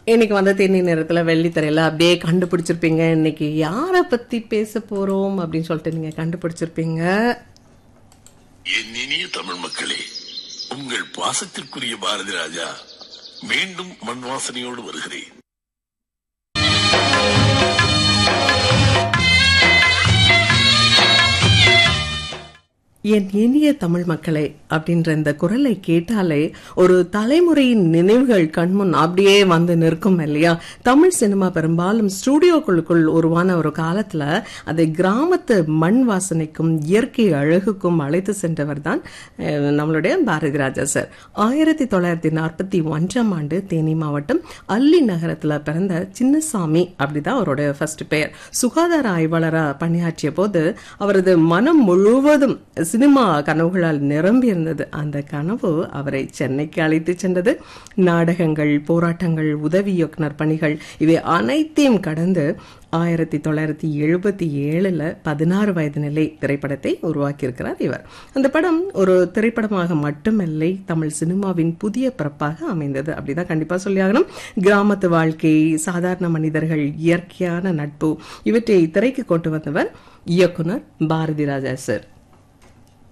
இன்னைக்கு வந்த தேனி நேரத்துல வெள்ளித்திரையில அப்படியே கண்டுபிடிச்சிருப்பீங்க இன்னைக்கு யார பத்தி பேச போறோம் அப்படின்னு சொல்லிட்டு நீங்க கண்டுபிடிச்சிருப்பீங்க என் இனிய தமிழ் மக்களே உங்கள் பாசத்திற்குரிய பாரதி ராஜா மீண்டும் மண் வாசனையோடு வருகிறேன் என் இனிய தமிழ் மக்களே அப்படின்ற இந்த குரலை கேட்டாலே ஒரு தலைமுறையின் நினைவுகள் கண்முன் அப்படியே வந்து நிற்கும் இல்லையா தமிழ் சினிமா பெரும்பாலும் ஸ்டூடியோக்களுக்குள் உருவான ஒரு காலத்துல அதை கிராமத்து மண் வாசனைக்கும் இயற்கை அழகுக்கும் அழைத்து சென்றவர் தான் அஹ், நம்மளுடைய பாரதி ராஜா சார் ஆயிரத்தி தொள்ளாயிரத்தி நாற்பத்தி ஒன்றாம் ஆண்டு தேனி மாவட்டம் அல்லி நகரத்துல பிறந்த சின்னசாமி அப்படிதான் அவருடைய ஃபர்ஸ்ட் பெயர் சுகாதார ஆய்வாளரா பணியாற்றிய போது அவரது மனம் முழுவதும் சினிமா கனவுகளால் நிரம்பி இருந்தது அந்த கனவு அவரை சென்னைக்கு அழைத்து சென்றது நாடகங்கள் போராட்டங்கள் உதவி இயக்குனர் பணிகள் இவை அனைத்தையும் கடந்து ஆயிரத்தி தொள்ளாயிரத்தி எழுபத்தி ஏழுல பதினாறு வயது நிலை திரைப்படத்தை உருவாக்கியிருக்கிறார் இவர் அந்த படம் ஒரு திரைப்படமாக மட்டுமில்லை தமிழ் சினிமாவின் புதிய பிறப்பாக அமைந்தது அப்படிதான் கண்டிப்பா சொல்லியாகணும் கிராமத்து வாழ்க்கை சாதாரண மனிதர்கள் இயற்கையான நட்பு இவற்றை திரைக்கு கொண்டு வந்தவர் இயக்குனர் பாரதி ராஜா சார்